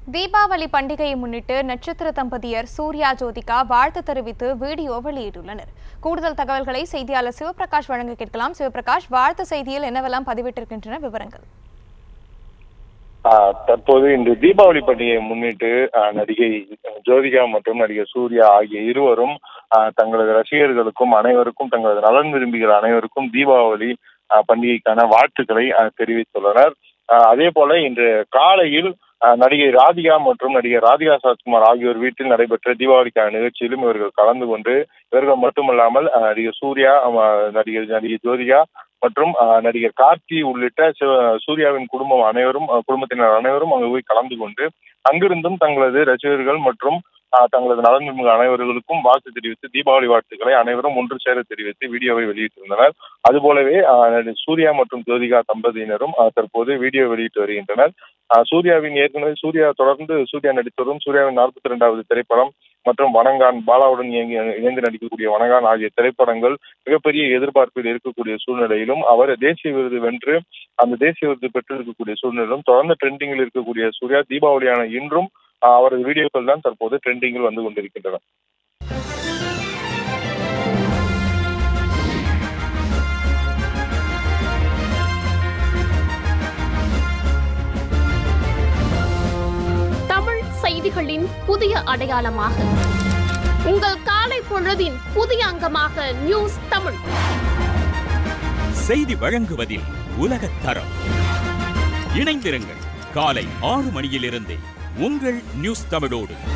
தீபாவளி பண்டிகையை முன்னிட்டு நட்சத்திர தம்பதியர் சூர்யா ஜோதிகா வாழ்த்து தெரிவித்து வீடியோ வெளியிட்டுள்ளனர் கூடுதல் தகவல்களை செய்தியாளர் சிவபிரகாஷ் வழங்க கேட்கலாம் சிவபிரகாஷ் வாழ்த்து செய்தியில் என்னவெல்லாம் பதிவிட்டிருக்கின்றன விவரங்கள் ஆஹ் தற்போது இன்று தீபாவளி பண்டிகையை முன்னிட்டு ஆஹ் நடிகை ஜோதிகா மற்றும் நடிகர் சூர்யா ஆகிய இருவரும் ஆஹ் தங்களது ரசிகர்களுக்கும் அனைவருக்கும் தங்களது நலன் விரும்புகிற அனைவருக்கும் தீபாவளி ஆஹ் பண்டிகைக்கான வாழ்த்துக்களை ஆஹ் தெரிவித்துள்ளனர் ஆஹ் அதே போல இன்று காலையில் ஆஹ் நடிகை ராதிகா மற்றும் நடிகர் ராதிகா சரத்குமார் ஆகியோர் வீட்டில் நடைபெற்ற தீபாவளிக்கான நிகழ்ச்சியிலும் இவர்கள் கலந்து கொண்டு இவர்கள் மட்டுமல்லாமல் ஆஹ் நடிகர் சூர்யா ஆஹ் நடிகர் நடிகை ஜோதிகா மற்றும் ஆஹ், நடிகர் கார்த்தி உள்ளிட்ட சிவ- சூர்யாவின் குடும்பம் அனைவரும் ஆஹ், குடும்பத்தினர் அனைவரும் அங்கு போய் கலந்து கொண்டு அங்கிருந்தும் தங்களது ரசிகர்கள் மற்றும் ஆஹ், தங்களது நலன் விரும்புகிற அனைவர்களுக்கும் வாழ்த்து தெரிவித்து தீபாவளி வாழ்த்துக்களை அனைவரும் ஒன்று சேர தெரிவித்து வீடியோவை வெளியிட்டிருந்தனர் அதுபோலவே ஆஹ், நடி- சூர்யா மற்றும் ஜோதிகா தம்பதியினரும் ஆஹ், தற்போது வீடியோ வெளியிட்டு வருகின்றனர் ஆஹ், சூர்யாவின் ஏற்கனவே சூர்யா தொடர்ந்து சூர்யா நடித்து வரும் சூர்யாவின் நாற்பத்தி இரண்டாவது திரைப்படம் மற்றும் வணங்கான் பாலாவுடன் இயங்கி இணைந்து நடிக்கக்கூடிய வணங்கான் ஆகிய திரைப்படங்கள் மிகப்பெரிய எதிர்பார்ப்பில் இருக்கக்கூடிய சூழ்நிலையிலும் அவர் தேசிய விருது வென்று அந்த தேசிய விருது பெற்றிருக்கக்கூடிய சூழ்நிலையிலும் தொடர்ந்து ட்ரெண்டிங்கில் இருக்கக்கூடிய சூர்யா தீபாவளியான இன்றும் ஆஹ், அவரது வீடியோக்கள் தான் தற்போது ட்ரெண்டிங்கில் வந்து கொண்டிருக்கின்றன தமிழ் செய்திகளின் புதிய அடையாளமாக உங்கள் காலை பொழுதின் புதிய அங்கமாக நியூஸ் தமிழ் செய்தி வழங்குவதில் உலகத் தரம் இணைந்திருங்கள் காலை ஆறு மணியிலிருந்தே உங்கள் நியூஸ் தமிழோடு